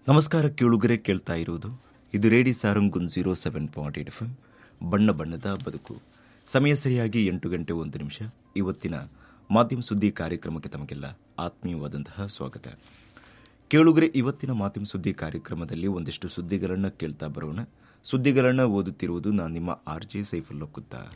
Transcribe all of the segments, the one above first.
ನಮಸ್ಕಾರ ಕೇಳುಗರೆ ಕೇಳ್ತಾ ಇರುವುದು ಇದು radio Sarang zero seven point eight F M ಬಣ್ಣ ಬಣ್ಣದ ಬದುಕು ಸಮಯ ಸರಿಯಾಗಿ ಎಂಟು ಗಂಟೆ ಒಂದು ನಿಮಿಷ ಇವತ್ತಿನ ಮಾಧ್ಯಮ ಸುದ್ದಿ ಕಾರ್ಯಕ್ರಮಕ್ಕೆ ತಮಗೆಲ್ಲ ಆತ್ಮೀಯವಾದಂತಹ ಸ್ವಾಗತ ಕೇಳುಗರೆ ಇವತ್ತಿನ ಮಾಧ್ಯಮ ಸುದ್ದಿ ಕಾರ್ಯಕ್ರಮದಲ್ಲಿ ಒಂದಿಷ್ಟು ಸುದ್ದಿಗಳನ್ನು ಕೇಳ್ತಾ ಬರೋಣ ಸುದ್ದಿಗಳನ್ನು ಓದುತ್ತಿರುವುದು ನಾನು ನಿಮ್ಮ ಆರ್ ಜೆ ಸೈಫುಲ್ಲಾ ಕುತ್ತಾರ್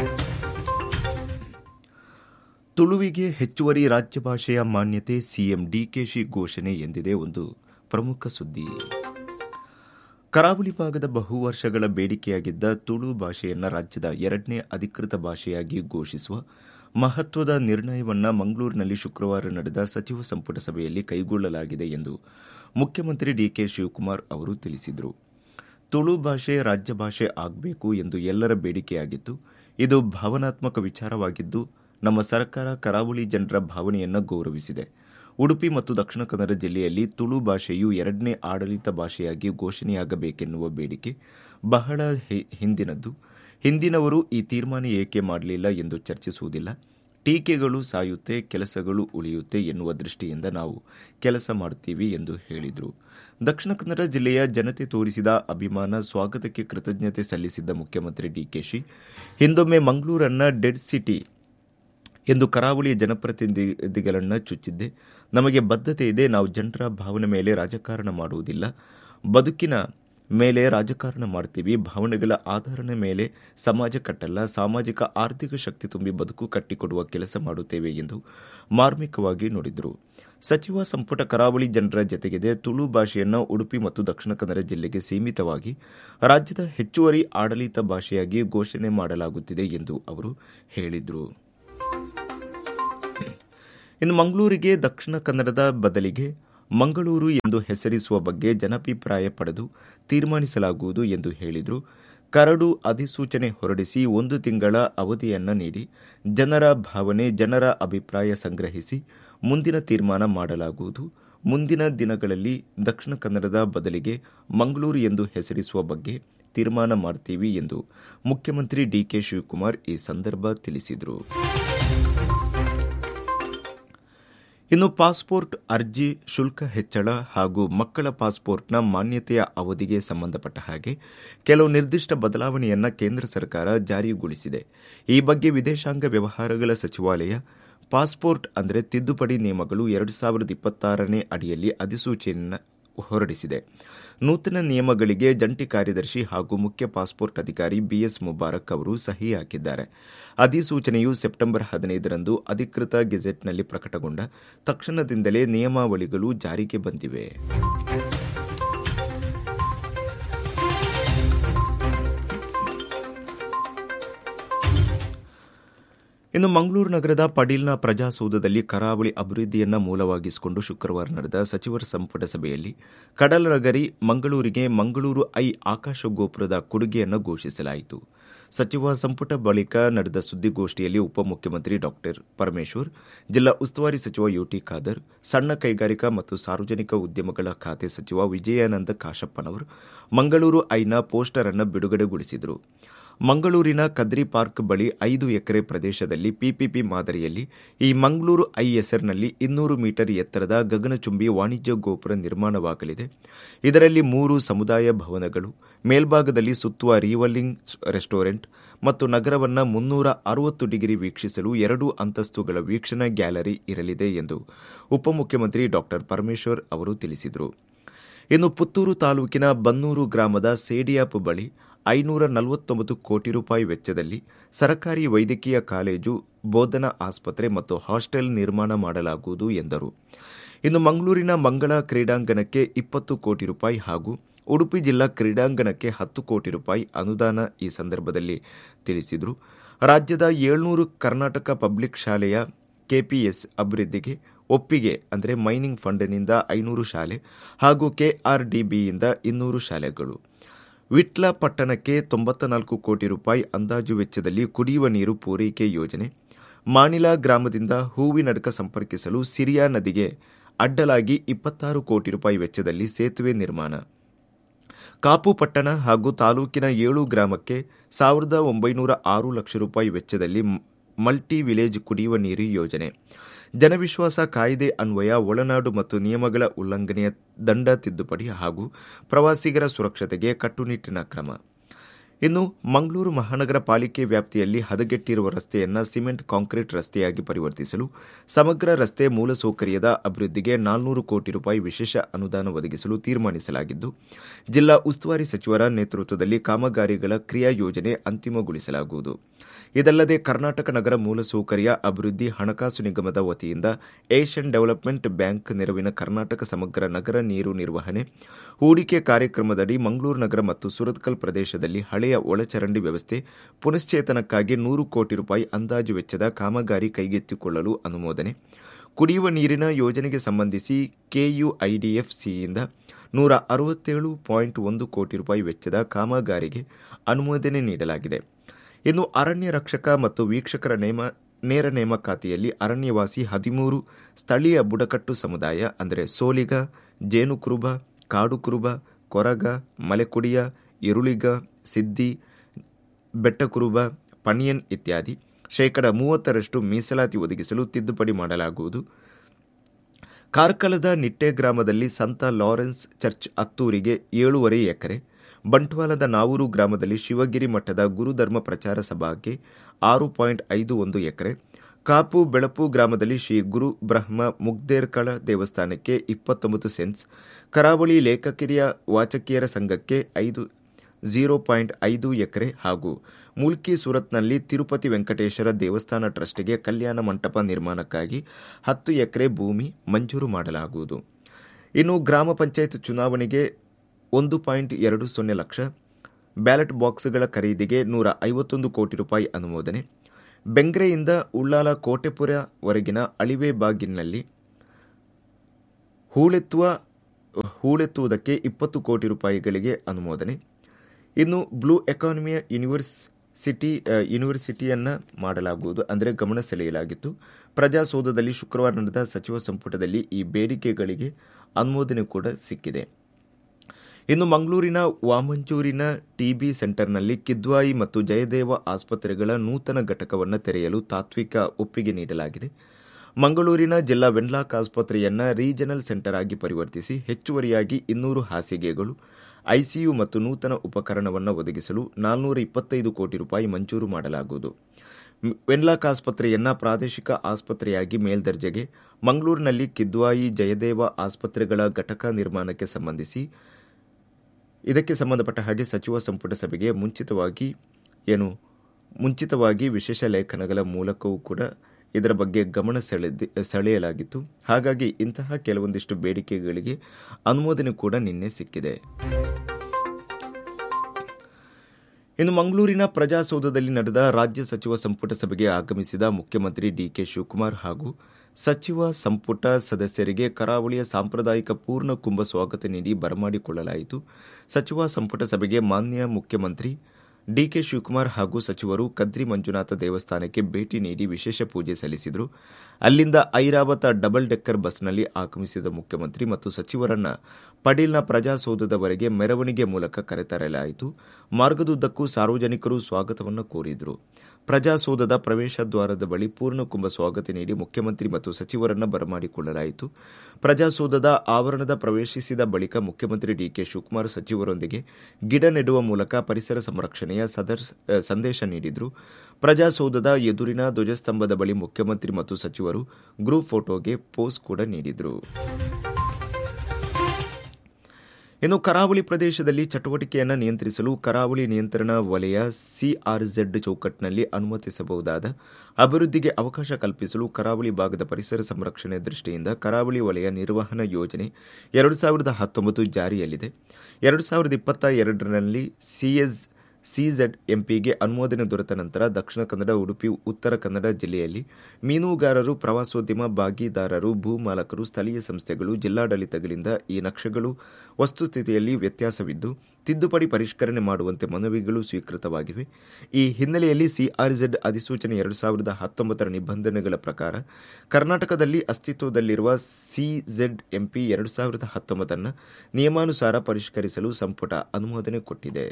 ತುಳುವಿಗೆ ಹೆಚ್ಚುವರಿ ರಾಜ್ಯ ಭಾಷೆಯ ಮಾನ್ಯತೆ ಸಿಎಂ ಡಿಕೆಶಿ ಘೋಷಣೆ ಎಂದಿದೆ ಒಂದು ಪ್ರಮುಖ ಸುದ್ದಿ ಕರಾವಳಿ ಭಾಗದ ಬಹು ವರ್ಷಗಳ ಬೇಡಿಕೆಯಾಗಿದ್ದ ತುಳು ಭಾಷೆಯನ್ನು ರಾಜ್ಯದ ಎರಡನೇ ಅಧಿಕೃತ ಭಾಷೆಯಾಗಿ ಘೋಷಿಸುವ ಮಹತ್ವದ ನಿರ್ಣಯವನ್ನು ಮಂಗಳೂರಿನಲ್ಲಿ ಶುಕ್ರವಾರ ನಡೆದ ಸಚಿವ ಸಂಪುಟ ಸಭೆಯಲ್ಲಿ ಕೈಗೊಳ್ಳಲಾಗಿದೆ ಎಂದು ಮುಖ್ಯಮಂತ್ರಿ ಡಿಕೆ ಶಿವಕುಮಾರ್ ಅವರು ತಿಳಿಸಿದರು ತುಳು ಭಾಷೆ ರಾಜ್ಯ ಭಾಷೆ ಆಗಬೇಕು ಎಂದು ಎಲ್ಲರ ಬೇಡಿಕೆಯಾಗಿತ್ತು ಇದು ಭಾವನಾತ್ಮಕ ವಿಚಾರವಾಗಿದ್ದು ನಮ್ಮ ಸರ್ಕಾರ ಕರಾವಳಿ ಜನರ ಭಾವನೆಯನ್ನು ಗೌರವಿಸಿದೆ ಉಡುಪಿ ಮತ್ತು ದಕ್ಷಿಣ ಕನ್ನಡ ಜಿಲ್ಲೆಯಲ್ಲಿ ತುಳು ಭಾಷೆಯು ಎರಡನೇ ಆಡಳಿತ ಭಾಷೆಯಾಗಿ ಘೋಷಣೆಯಾಗಬೇಕೆನ್ನುವ ಬೇಡಿಕೆ ಬಹಳ ಹಿಂದಿನದ್ದು ಹಿಂದಿನವರು ಈ ತೀರ್ಮಾನ ಏಕೆ ಮಾಡಲಿಲ್ಲ ಎಂದು ಚರ್ಚಿಸುವುದಿಲ್ಲ ಟೀಕೆಗಳು ಸಾಯುತ್ತೆ ಕೆಲಸಗಳು ಉಳಿಯುತ್ತೆ ಎನ್ನುವ ದೃಷ್ಟಿಯಿಂದ ನಾವು ಕೆಲಸ ಮಾಡುತ್ತೀವಿ ಎಂದು ಹೇಳಿದರು ದಕ್ಷಿಣ ಕನ್ನಡ ಜಿಲ್ಲೆಯ ಜನತೆ ತೋರಿಸಿದ ಅಭಿಮಾನ ಸ್ವಾಗತಕ್ಕೆ ಕೃತಜ್ಞತೆ ಸಲ್ಲಿಸಿದ್ದ ಮುಖ್ಯಮಂತ್ರಿ ಡಿಕೆಶಿ ಹಿಂದೊಮ್ಮೆ ಮಂಗಳೂರನ್ನ ಡೆಡ್ ಸಿಟಿ ಎಂದು ಕರಾವಳಿಯ ಜನಪ್ರತಿನಿಧಿಗಳನ್ನು ಚುಚ್ಚಿದ್ದೆ ನಮಗೆ ಬದ್ಧತೆ ಇದೆ ನಾವು ಜನರ ಭಾವನೆ ಮೇಲೆ ರಾಜಕಾರಣ ಮಾಡುವುದಿಲ್ಲ ಬದುಕಿನ ಮೇಲೆ ರಾಜಕಾರಣ ಮಾಡ್ತೀವಿ ಭಾವನೆಗಳ ಆಧಾರದ ಮೇಲೆ ಸಮಾಜ ಕಟ್ಟಲ್ಲ ಸಾಮಾಜಿಕ ಆರ್ಥಿಕ ಶಕ್ತಿ ತುಂಬಿ ಬದುಕು ಕಟ್ಟಿಕೊಡುವ ಕೆಲಸ ಮಾಡುತ್ತೇವೆ ಎಂದು ಮಾರ್ಮಿಕವಾಗಿ ನುಡಿದರು ಸಚಿವ ಸಂಪುಟ ಕರಾವಳಿ ಜನರ ಜತೆಗಿದೆ ತುಳು ಭಾಷೆಯನ್ನು ಉಡುಪಿ ಮತ್ತು ದಕ್ಷಿಣ ಕನ್ನಡ ಜಿಲ್ಲೆಗೆ ಸೀಮಿತವಾಗಿ ರಾಜ್ಯದ ಹೆಚ್ಚುವರಿ ಆಡಳಿತ ಭಾಷೆಯಾಗಿ ಘೋಷಣೆ ಮಾಡಲಾಗುತ್ತಿದೆ ಎಂದು ಅವರು ಹೇಳಿದರು ಇನ್ನು ಮಂಗಳೂರಿಗೆ ದಕ್ಷಿಣ ಕನ್ನಡದ ಬದಲಿಗೆ ಮಂಗಳೂರು ಎಂದು ಹೆಸರಿಸುವ ಬಗ್ಗೆ ಜನಾಭಿಪ್ರಾಯ ಪಡೆದು ತೀರ್ಮಾನಿಸಲಾಗುವುದು ಎಂದು ಹೇಳಿದರು ಕರಡು ಅಧಿಸೂಚನೆ ಹೊರಡಿಸಿ ಒಂದು ತಿಂಗಳ ಅವಧಿಯನ್ನು ನೀಡಿ ಜನರ ಭಾವನೆ ಜನರ ಅಭಿಪ್ರಾಯ ಸಂಗ್ರಹಿಸಿ ಮುಂದಿನ ತೀರ್ಮಾನ ಮಾಡಲಾಗುವುದು ಮುಂದಿನ ದಿನಗಳಲ್ಲಿ ದಕ್ಷಿಣ ಕನ್ನಡದ ಬದಲಿಗೆ ಮಂಗಳೂರು ಎಂದು ಹೆಸರಿಸುವ ಬಗ್ಗೆ ತೀರ್ಮಾನ ಮಾಡ್ತೀವಿ ಎಂದು ಮುಖ್ಯಮಂತ್ರಿ ಡಿಕೆ ಶಿವಕುಮಾರ್ ಈ ಸಂದರ್ಭ ತಿಳಿಸಿದರು ಇನ್ನು ಪಾಸ್ಪೋರ್ಟ್ ಅರ್ಜಿ ಶುಲ್ಕ ಹೆಚ್ಚಳ ಹಾಗೂ ಮಕ್ಕಳ ಪಾಸ್ಪೋರ್ಟ್ನ ಮಾನ್ಯತೆಯ ಅವಧಿಗೆ ಸಂಬಂಧಪಟ್ಟ ಹಾಗೆ ಕೆಲವು ನಿರ್ದಿಷ್ಟ ಬದಲಾವಣೆಯನ್ನು ಕೇಂದ್ರ ಸರ್ಕಾರ ಜಾರಿಗೊಳಿಸಿದೆ ಈ ಬಗ್ಗೆ ವಿದೇಶಾಂಗ ವ್ಯವಹಾರಗಳ ಸಚಿವಾಲಯ ಪಾಸ್ಪೋರ್ಟ್ ಅಂದರೆ ತಿದ್ದುಪಡಿ ನಿಯಮಗಳು ಎರಡು ಸಾವಿರದ ಇಪ್ಪತ್ತಾರನೇ ಅಡಿಯಲ್ಲಿ ಅಧಿಸೂಚನೆಯನ್ನು ಹೊರಡಿಸಿದೆ ನೂತನ ನಿಯಮಗಳಿಗೆ ಜಂಟಿ ಕಾರ್ಯದರ್ಶಿ ಹಾಗೂ ಮುಖ್ಯ ಪಾಸ್ಪೋರ್ಟ್ ಅಧಿಕಾರಿ ಬಿಎಸ್ ಮುಬಾರಕ್ ಅವರು ಸಹಿ ಹಾಕಿದ್ದಾರೆ ಅಧಿಸೂಚನೆಯು ಸೆಪ್ಟೆಂಬರ್ ಹದಿನೈದರಂದು ಅಧಿಕೃತ ಗೆಜೆಟ್ನಲ್ಲಿ ಪ್ರಕಟಗೊಂಡ ತಕ್ಷಣದಿಂದಲೇ ನಿಯಮಾವಳಿಗಳು ಜಾರಿಗೆ ಬಂದಿವೆ ಇನ್ನು ಮಂಗಳೂರು ನಗರದ ಪಡೀಲ್ನ ಪ್ರಜಾಸೌಧದಲ್ಲಿ ಕರಾವಳಿ ಅಭಿವೃದ್ಧಿಯನ್ನ ಮೂಲವಾಗಿಸಿಕೊಂಡು ಶುಕ್ರವಾರ ನಡೆದ ಸಚಿವರ ಸಂಪುಟ ಸಭೆಯಲ್ಲಿ ಕಡಲ ನಗರಿ ಮಂಗಳೂರಿಗೆ ಮಂಗಳೂರು ಐ ಆಕಾಶ ಗೋಪುರದ ಕೊಡುಗೆಯನ್ನು ಘೋಷಿಸಲಾಯಿತು ಸಚಿವ ಸಂಪುಟ ಬಳಿಕ ನಡೆದ ಸುದ್ದಿಗೋಷ್ಠಿಯಲ್ಲಿ ಉಪಮುಖ್ಯಮಂತ್ರಿ ಡಾ ಪರಮೇಶ್ವರ್ ಜಿಲ್ಲಾ ಉಸ್ತುವಾರಿ ಸಚಿವ ಯುಟಿ ಖಾದರ್ ಸಣ್ಣ ಕೈಗಾರಿಕಾ ಮತ್ತು ಸಾರ್ವಜನಿಕ ಉದ್ಯಮಗಳ ಖಾತೆ ಸಚಿವ ವಿಜಯಾನಂದ ಕಾಶಪ್ಪನವರು ಮಂಗಳೂರು ಐನ ಪೋಸ್ಟರ್ ಅನ್ನು ಬಿಡುಗಡೆಗೊಳಿಸಿದರು ಮಂಗಳೂರಿನ ಕದ್ರಿ ಪಾರ್ಕ್ ಬಳಿ ಐದು ಎಕರೆ ಪ್ರದೇಶದಲ್ಲಿ ಪಿಪಿಪಿ ಮಾದರಿಯಲ್ಲಿ ಈ ಮಂಗಳೂರು ಐ ಹೆಸರಿನಲ್ಲಿ ಇನ್ನೂರು ಮೀಟರ್ ಎತ್ತರದ ಗಗನಚುಂಬಿ ವಾಣಿಜ್ಯ ಗೋಪುರ ನಿರ್ಮಾಣವಾಗಲಿದೆ ಇದರಲ್ಲಿ ಮೂರು ಸಮುದಾಯ ಭವನಗಳು ಮೇಲ್ಭಾಗದಲ್ಲಿ ಸುತ್ತುವ ರಿವಲಿಂಗ್ ರೆಸ್ಟೋರೆಂಟ್ ಮತ್ತು ನಗರವನ್ನು ಮುನ್ನೂರ ಅರವತ್ತು ಡಿಗ್ರಿ ವೀಕ್ಷಿಸಲು ಎರಡು ಅಂತಸ್ತುಗಳ ವೀಕ್ಷಣಾ ಗ್ಯಾಲರಿ ಇರಲಿದೆ ಎಂದು ಉಪಮುಖ್ಯಮಂತ್ರಿ ಡಾ ಪರಮೇಶ್ವರ್ ಅವರು ತಿಳಿಸಿದರು ಇನ್ನು ಪುತ್ತೂರು ತಾಲೂಕಿನ ಬನ್ನೂರು ಗ್ರಾಮದ ಸೇಡಿಯಾಪ್ ಬಳಿ ಐನೂರ ನಲವತ್ತೊಂಬತ್ತು ಕೋಟಿ ರೂಪಾಯಿ ವೆಚ್ಚದಲ್ಲಿ ಸರ್ಕಾರಿ ವೈದ್ಯಕೀಯ ಕಾಲೇಜು ಬೋಧನಾ ಆಸ್ಪತ್ರೆ ಮತ್ತು ಹಾಸ್ಟೆಲ್ ನಿರ್ಮಾಣ ಮಾಡಲಾಗುವುದು ಎಂದರು ಇನ್ನು ಮಂಗಳೂರಿನ ಮಂಗಳ ಕ್ರೀಡಾಂಗಣಕ್ಕೆ ಇಪ್ಪತ್ತು ಕೋಟಿ ರೂಪಾಯಿ ಹಾಗೂ ಉಡುಪಿ ಜಿಲ್ಲಾ ಕ್ರೀಡಾಂಗಣಕ್ಕೆ ಹತ್ತು ಕೋಟಿ ರೂಪಾಯಿ ಅನುದಾನ ಈ ಸಂದರ್ಭದಲ್ಲಿ ತಿಳಿಸಿದರು ರಾಜ್ಯದ ಏಳ್ನೂರು ಕರ್ನಾಟಕ ಪಬ್ಲಿಕ್ ಶಾಲೆಯ ಕೆಪಿಎಸ್ ಅಭಿವೃದ್ಧಿಗೆ ಒಪ್ಪಿಗೆ ಅಂದರೆ ಮೈನಿಂಗ್ ಫಂಡ್ನಿಂದ ಐನೂರು ಶಾಲೆ ಹಾಗೂ ಕೆಆರ್ಡಿಬಿಯಿಂದ ಇನ್ನೂರು ಶಾಲೆಗಳು ವಿಟ್ಲ ಪಟ್ಟಣಕ್ಕೆ ತೊಂಬತ್ತ ನಾಲ್ಕು ಕೋಟಿ ರೂಪಾಯಿ ಅಂದಾಜು ವೆಚ್ಚದಲ್ಲಿ ಕುಡಿಯುವ ನೀರು ಪೂರೈಕೆ ಯೋಜನೆ ಮಾಣಿಲಾ ಗ್ರಾಮದಿಂದ ಹೂವಿನಡಕ ಸಂಪರ್ಕಿಸಲು ಸಿರಿಯಾ ನದಿಗೆ ಅಡ್ಡಲಾಗಿ ಇಪ್ಪತ್ತಾರು ಕೋಟಿ ರೂಪಾಯಿ ವೆಚ್ಚದಲ್ಲಿ ಸೇತುವೆ ನಿರ್ಮಾಣ ಕಾಪು ಪಟ್ಟಣ ಹಾಗೂ ತಾಲೂಕಿನ ಏಳು ಗ್ರಾಮಕ್ಕೆ ಸಾವಿರದ ಒಂಬೈನೂರ ಆರು ಲಕ್ಷ ರೂಪಾಯಿ ವೆಚ್ಚದಲ್ಲಿ ಮಲ್ಟಿ ವಿಲೇಜ್ ಕುಡಿಯುವ ನೀರು ಯೋಜನೆ ಜನವಿಶ್ವಾಸ ಕಾಯ್ದೆ ಅನ್ವಯ ಒಳನಾಡು ಮತ್ತು ನಿಯಮಗಳ ಉಲ್ಲಂಘನೆಯ ದಂಡ ತಿದ್ದುಪಡಿ ಹಾಗೂ ಪ್ರವಾಸಿಗರ ಸುರಕ್ಷತೆಗೆ ಕಟ್ಟುನಿಟ್ಟಿನ ಕ್ರಮ ಇನ್ನು ಮಂಗಳೂರು ಮಹಾನಗರ ಪಾಲಿಕೆ ವ್ಯಾಪ್ತಿಯಲ್ಲಿ ಹದಗೆಟ್ಟಿರುವ ರಸ್ತೆಯನ್ನು ಸಿಮೆಂಟ್ ಕಾಂಕ್ರೀಟ್ ರಸ್ತೆಯಾಗಿ ಪರಿವರ್ತಿಸಲು ಸಮಗ್ರ ರಸ್ತೆ ಮೂಲಸೌಕರ್ಯದ ಅಭಿವೃದ್ಧಿಗೆ ನಾಲ್ನೂರು ಕೋಟಿ ರೂಪಾಯಿ ವಿಶೇಷ ಅನುದಾನ ಒದಗಿಸಲು ತೀರ್ಮಾನಿಸಲಾಗಿದ್ದು ಜಿಲ್ಲಾ ಉಸ್ತುವಾರಿ ಸಚಿವರ ನೇತೃತ್ವದಲ್ಲಿ ಕಾಮಗಾರಿಗಳ ಕ್ರಿಯಾ ಯೋಜನೆ ಅಂತಿಮಗೊಳಿಸಲಾಗುವುದು ಇದಲ್ಲದೆ ಕರ್ನಾಟಕ ನಗರ ಮೂಲಸೌಕರ್ಯ ಅಭಿವೃದ್ಧಿ ಹಣಕಾಸು ನಿಗಮದ ವತಿಯಿಂದ ಏಷ್ಯನ್ ಡೆವಲಪ್ಮೆಂಟ್ ಬ್ಯಾಂಕ್ ನೆರವಿನ ಕರ್ನಾಟಕ ಸಮಗ್ರ ನಗರ ನೀರು ನಿರ್ವಹಣೆ ಹೂಡಿಕೆ ಕಾರ್ಯಕ್ರಮದಡಿ ಮಂಗಳೂರು ನಗರ ಮತ್ತು ಸುರತ್ಕಲ್ ಪ್ರದೇಶದಲ್ಲಿ ಹಳೆಯ ಒಳಚರಂಡಿ ವ್ಯವಸ್ಥೆ ಪುನಶ್ಚೇತನಕ್ಕಾಗಿ ನೂರು ಕೋಟಿ ರೂಪಾಯಿ ಅಂದಾಜು ವೆಚ್ಚದ ಕಾಮಗಾರಿ ಕೈಗೆತ್ತಿಕೊಳ್ಳಲು ಅನುಮೋದನೆ ಕುಡಿಯುವ ನೀರಿನ ಯೋಜನೆಗೆ ಸಂಬಂಧಿಸಿ ಕೆಯುಐಡಿಎಫ್ಸಿಯಿಂದ ನೂರ ಅರವತ್ತೇಳು ಪಾಯಿಂಟ್ ಒಂದು ಕೋಟಿ ರೂಪಾಯಿ ವೆಚ್ಚದ ಕಾಮಗಾರಿಗೆ ಅನುಮೋದನೆ ನೀಡಲಾಗಿದೆ ಇನ್ನು ಅರಣ್ಯ ರಕ್ಷಕ ಮತ್ತು ವೀಕ್ಷಕರ ನೇಮ ನೇರ ನೇಮಕಾತಿಯಲ್ಲಿ ಅರಣ್ಯವಾಸಿ ಹದಿಮೂರು ಸ್ಥಳೀಯ ಬುಡಕಟ್ಟು ಸಮುದಾಯ ಅಂದರೆ ಸೋಲಿಗ ಜೇನುಕುರುಬ ಕಾಡುಕುರುಬ ಕೊರಗ ಮಲೆಕುಡಿಯ ಇರುಳಿಗ ಸಿದ್ದಿ ಬೆಟ್ಟಕುರುಬ ಪಣಿಯನ್ ಇತ್ಯಾದಿ ಶೇಕಡ ಮೂವತ್ತರಷ್ಟು ಮೀಸಲಾತಿ ಒದಗಿಸಲು ತಿದ್ದುಪಡಿ ಮಾಡಲಾಗುವುದು ಕಾರ್ಕಳದ ನಿಟ್ಟೆ ಗ್ರಾಮದಲ್ಲಿ ಸಂತ ಲಾರೆನ್ಸ್ ಚರ್ಚ್ ಹತ್ತೂರಿಗೆ ಏಳೂವರೆ ಎಕರೆ ಬಂಟ್ವಾಳದ ನಾವೂರು ಗ್ರಾಮದಲ್ಲಿ ಶಿವಗಿರಿ ಮಠದ ಗುರುಧರ್ಮ ಪ್ರಚಾರ ಸಭಾಗೆ ಆರು ಪಾಯಿಂಟ್ ಐದು ಒಂದು ಎಕರೆ ಕಾಪು ಬೆಳಪು ಗ್ರಾಮದಲ್ಲಿ ಶ್ರೀ ಗುರು ಬ್ರಹ್ಮ ಮುಗ್ದೇರ್ಕಳ ದೇವಸ್ಥಾನಕ್ಕೆ ಇಪ್ಪತ್ತೊಂಬತ್ತು ಸೆನ್ಸ್ ಕರಾವಳಿ ಲೇಖಕಿರಿಯ ವಾಚಕಿಯರ ಸಂಘಕ್ಕೆ ಐದು ಝೀರೋ ಪಾಯಿಂಟ್ ಐದು ಎಕರೆ ಹಾಗೂ ಮುಲ್ಕಿ ಸುರತ್ನಲ್ಲಿ ತಿರುಪತಿ ವೆಂಕಟೇಶ್ವರ ದೇವಸ್ಥಾನ ಟ್ರಸ್ಟ್ಗೆ ಕಲ್ಯಾಣ ಮಂಟಪ ನಿರ್ಮಾಣಕ್ಕಾಗಿ ಹತ್ತು ಎಕರೆ ಭೂಮಿ ಮಂಜೂರು ಮಾಡಲಾಗುವುದು ಇನ್ನು ಗ್ರಾಮ ಪಂಚಾಯತ್ ಚುನಾವಣೆಗೆ ಒಂದು ಪಾಯಿಂಟ್ ಎರಡು ಸೊನ್ನೆ ಲಕ್ಷ ಬ್ಯಾಲೆಟ್ ಬಾಕ್ಸ್ಗಳ ಖರೀದಿಗೆ ನೂರ ಐವತ್ತೊಂದು ಕೋಟಿ ರೂಪಾಯಿ ಅನುಮೋದನೆ ಬೆಂಗ್ರೆಯಿಂದ ಉಳ್ಳಾಲ ಕೋಟೆಪುರವರೆಗಿನ ಅಳಿವೆ ಬಾಗಿಲಿನಲ್ಲಿ ಹೂಳೆತ್ತುವ ಹೂಳೆತ್ತುವುದಕ್ಕೆ ಇಪ್ಪತ್ತು ಕೋಟಿ ರೂಪಾಯಿಗಳಿಗೆ ಅನುಮೋದನೆ ಇನ್ನು ಬ್ಲೂ ಎಕಾನಮಿಯ ಯೂನಿವರ್ಸಿಟಿ ಯೂನಿವರ್ಸಿಟಿಯನ್ನು ಮಾಡಲಾಗುವುದು ಅಂದರೆ ಗಮನ ಸೆಳೆಯಲಾಗಿತ್ತು ಪ್ರಜಾಸೌಧದಲ್ಲಿ ಶುಕ್ರವಾರ ನಡೆದ ಸಚಿವ ಸಂಪುಟದಲ್ಲಿ ಈ ಬೇಡಿಕೆಗಳಿಗೆ ಅನುಮೋದನೆ ಕೂಡ ಸಿಕ್ಕಿದೆ ಇನ್ನು ಮಂಗಳೂರಿನ ವಾಮಂಚೂರಿನ ಟಿಬಿ ಸೆಂಟರ್ನಲ್ಲಿ ಕಿದ್ವಾಯಿ ಮತ್ತು ಜಯದೇವ ಆಸ್ಪತ್ರೆಗಳ ನೂತನ ಘಟಕವನ್ನು ತೆರೆಯಲು ತಾತ್ವಿಕ ಒಪ್ಪಿಗೆ ನೀಡಲಾಗಿದೆ ಮಂಗಳೂರಿನ ಜಿಲ್ಲಾ ವೆನ್ಲಾಕ್ ಆಸ್ಪತ್ರೆಯನ್ನು ರೀಜನಲ್ ಸೆಂಟರ್ ಆಗಿ ಪರಿವರ್ತಿಸಿ ಹೆಚ್ಚುವರಿಯಾಗಿ ಇನ್ನೂರು ಹಾಸಿಗೆಗಳು ಐಸಿಯು ಮತ್ತು ನೂತನ ಉಪಕರಣವನ್ನು ಒದಗಿಸಲು ನಾಲ್ನೂರ ಇಪ್ಪತ್ತೈದು ಕೋಟಿ ರೂಪಾಯಿ ಮಂಜೂರು ಮಾಡಲಾಗುವುದು ವೆನ್ಲಾಕ್ ಆಸ್ಪತ್ರೆಯನ್ನ ಪ್ರಾದೇಶಿಕ ಆಸ್ಪತ್ರೆಯಾಗಿ ಮೇಲ್ದರ್ಜೆಗೆ ಮಂಗಳೂರಿನಲ್ಲಿ ಕಿದ್ವಾಯಿ ಜಯದೇವ ಆಸ್ಪತ್ರೆಗಳ ಘಟಕ ನಿರ್ಮಾಣಕ್ಕೆ ಸಂಬಂಧಿಸಿ ಇದಕ್ಕೆ ಸಂಬಂಧಪಟ್ಟ ಹಾಗೆ ಸಚಿವ ಸಂಪುಟ ಸಭೆಗೆ ಮುಂಚಿತವಾಗಿ ಏನು ಮುಂಚಿತವಾಗಿ ವಿಶೇಷ ಲೇಖನಗಳ ಮೂಲಕವೂ ಕೂಡ ಇದರ ಬಗ್ಗೆ ಗಮನ ಸೆಳೆದಿ ಸೆಳೆಯಲಾಗಿತ್ತು ಹಾಗಾಗಿ ಇಂತಹ ಕೆಲವೊಂದಿಷ್ಟು ಬೇಡಿಕೆಗಳಿಗೆ ಅನುಮೋದನೆ ಕೂಡ ನಿನ್ನೆ ಸಿಕ್ಕಿದೆ ಇನ್ನು ಮಂಗಳೂರಿನ ಪ್ರಜಾಸೌಧದಲ್ಲಿ ನಡೆದ ರಾಜ್ಯ ಸಚಿವ ಸಂಪುಟ ಸಭೆಗೆ ಆಗಮಿಸಿದ ಮುಖ್ಯಮಂತ್ರಿ ಡಿಕೆ ಶಿವಕುಮಾರ್ ಹಾಗೂ ಸಚಿವ ಸಂಪುಟ ಸದಸ್ಯರಿಗೆ ಕರಾವಳಿಯ ಸಾಂಪ್ರದಾಯಿಕ ಪೂರ್ಣ ಕುಂಭ ಸ್ವಾಗತ ನೀಡಿ ಬರಮಾಡಿಕೊಳ್ಳಲಾಯಿತು ಸಚಿವ ಸಂಪುಟ ಸಭೆಗೆ ಮಾನ್ಯ ಮುಖ್ಯಮಂತ್ರಿ ಡಿಕೆ ಶಿವಕುಮಾರ್ ಹಾಗೂ ಸಚಿವರು ಕದ್ರಿ ಮಂಜುನಾಥ ದೇವಸ್ಥಾನಕ್ಕೆ ಭೇಟಿ ನೀಡಿ ವಿಶೇಷ ಪೂಜೆ ಸಲ್ಲಿಸಿದರು ಅಲ್ಲಿಂದ ಐರಾವತ ಡಬಲ್ ಡೆಕ್ಕರ್ ಬಸ್ನಲ್ಲಿ ಆಗಮಿಸಿದ ಮುಖ್ಯಮಂತ್ರಿ ಮತ್ತು ಸಚಿವರನ್ನ ಪಡೀಲ್ನ ಪ್ರಜಾಸೌಧದವರೆಗೆ ಮೆರವಣಿಗೆ ಮೂಲಕ ಕರೆತರಲಾಯಿತು ಮಾರ್ಗದುದ್ದಕ್ಕೂ ಸಾರ್ವಜನಿಕರು ಸ್ವಾಗತವನ್ನು ಕೋರಿದರು ಪ್ರಜಾಸೌಧದ ಪ್ರವೇಶ ದ್ವಾರದ ಬಳಿ ಪೂರ್ಣಕುಂಭ ಸ್ವಾಗತ ನೀಡಿ ಮುಖ್ಯಮಂತ್ರಿ ಮತ್ತು ಸಚಿವರನ್ನ ಬರಮಾಡಿಕೊಳ್ಳಲಾಯಿತು ಪ್ರಜಾಸೌಧದ ಆವರಣದ ಪ್ರವೇಶಿಸಿದ ಬಳಿಕ ಮುಖ್ಯಮಂತ್ರಿ ಡಿಕೆ ಶಿವಕುಮಾರ್ ಸಚಿವರೊಂದಿಗೆ ಗಿಡ ನೆಡುವ ಮೂಲಕ ಪರಿಸರ ಸಂರಕ್ಷಣೆಯ ಸಂದೇಶ ನೀಡಿದರು ಪ್ರಜಾಸೌಧದ ಎದುರಿನ ಧ್ವಜಸ್ತಂಭದ ಬಳಿ ಮುಖ್ಯಮಂತ್ರಿ ಮತ್ತು ಸಚಿವರು ಗ್ರೂಪ್ ಫೋಟೋಗೆ ಪೋಸ್ ಕೂಡ ನೀಡಿದರು ಇನ್ನು ಕರಾವಳಿ ಪ್ರದೇಶದಲ್ಲಿ ಚಟುವಟಿಕೆಯನ್ನು ನಿಯಂತ್ರಿಸಲು ಕರಾವಳಿ ನಿಯಂತ್ರಣ ವಲಯ ಸಿಆರ್ಝೆಡ್ ಚೌಕಟ್ಟಿನಲ್ಲಿ ಅನುಮತಿಸಬಹುದಾದ ಅಭಿವೃದ್ಧಿಗೆ ಅವಕಾಶ ಕಲ್ಪಿಸಲು ಕರಾವಳಿ ಭಾಗದ ಪರಿಸರ ಸಂರಕ್ಷಣೆ ದೃಷ್ಟಿಯಿಂದ ಕರಾವಳಿ ವಲಯ ನಿರ್ವಹಣಾ ಯೋಜನೆ ಎರಡು ಸಾವಿರದ ಹತ್ತೊಂಬತ್ತು ಜಾರಿಯಲ್ಲಿದೆ ಎರಡು ಸಾವಿರದ ಇಪ್ಪತ್ತ ಎರಡರಲ್ಲಿ ಸಿಎಸ್ ಸಿಝೆಡ್ ಎಂಪಿಗೆ ಅನುಮೋದನೆ ದೊರೆತ ನಂತರ ದಕ್ಷಿಣ ಕನ್ನಡ ಉಡುಪಿ ಉತ್ತರ ಕನ್ನಡ ಜಿಲ್ಲೆಯಲ್ಲಿ ಮೀನುಗಾರರು ಪ್ರವಾಸೋದ್ಯಮ ಭಾಗಿದಾರರು ಭೂ ಮಾಲಕರು ಸ್ಥಳೀಯ ಸಂಸ್ಥೆಗಳು ಜಿಲ್ಲಾಡಳಿತಗಳಿಂದ ಈ ನಕ್ಷೆಗಳು ವಸ್ತುಸ್ಥಿತಿಯಲ್ಲಿ ವ್ಯತ್ಯಾಸವಿದ್ದು ತಿದ್ದುಪಡಿ ಪರಿಷ್ಕರಣೆ ಮಾಡುವಂತೆ ಮನವಿಗಳು ಸ್ವೀಕೃತವಾಗಿವೆ ಈ ಹಿನ್ನೆಲೆಯಲ್ಲಿ ಸಿಆರ್ಝೆಡ್ ಅಧಿಸೂಚನೆ ಎರಡು ಸಾವಿರದ ಹತ್ತೊಂಬತ್ತರ ನಿಬಂಧನೆಗಳ ಪ್ರಕಾರ ಕರ್ನಾಟಕದಲ್ಲಿ ಅಸ್ತಿತ್ವದಲ್ಲಿರುವ ಸಿಝೆಡ್ ಎಂಪಿ ಎರಡು ಸಾವಿರದ ಹತ್ತೊಂಬತ್ತನ್ನು ನಿಯಮಾನುಸಾರ ಪರಿಷ್ಕರಿಸಲು ಸಂಪುಟ ಅನುಮೋದನೆ ಕೊಟ್ಟಿದೆ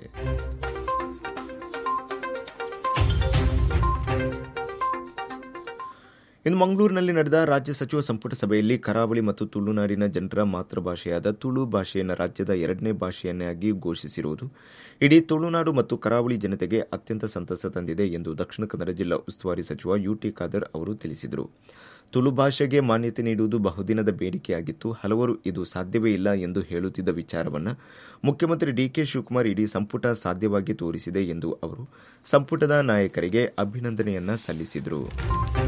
ಇನ್ನು ಮಂಗಳೂರಿನಲ್ಲಿ ನಡೆದ ರಾಜ್ಯ ಸಚಿವ ಸಂಪುಟ ಸಭೆಯಲ್ಲಿ ಕರಾವಳಿ ಮತ್ತು ತುಳುನಾಡಿನ ಜನರ ಮಾತೃಭಾಷೆಯಾದ ತುಳು ಭಾಷೆಯನ್ನು ರಾಜ್ಯದ ಎರಡನೇ ಭಾಷೆಯನ್ನಾಗಿ ಘೋಷಿಸಿರುವುದು ಇಡೀ ತುಳುನಾಡು ಮತ್ತು ಕರಾವಳಿ ಜನತೆಗೆ ಅತ್ಯಂತ ಸಂತಸ ತಂದಿದೆ ಎಂದು ದಕ್ಷಿಣ ಕನ್ನಡ ಜಿಲ್ಲಾ ಉಸ್ತುವಾರಿ ಸಚಿವ ಯುಟಿ ಖಾದರ್ ಅವರು ತಿಳಿಸಿದರು ತುಳು ಭಾಷೆಗೆ ಮಾನ್ಯತೆ ನೀಡುವುದು ಬಹುದಿನದ ಬೇಡಿಕೆಯಾಗಿತ್ತು ಹಲವರು ಇದು ಸಾಧ್ಯವೇ ಇಲ್ಲ ಎಂದು ಹೇಳುತ್ತಿದ್ದ ವಿಚಾರವನ್ನು ಮುಖ್ಯಮಂತ್ರಿ ಡಿಕೆ ಶಿವಕುಮಾರ್ ಇಡೀ ಸಂಪುಟ ಸಾಧ್ಯವಾಗಿ ತೋರಿಸಿದೆ ಎಂದು ಅವರು ಸಂಪುಟದ ನಾಯಕರಿಗೆ ಅಭಿನಂದನೆಯನ್ನ ಸಲ್ಲಿಸಿದರು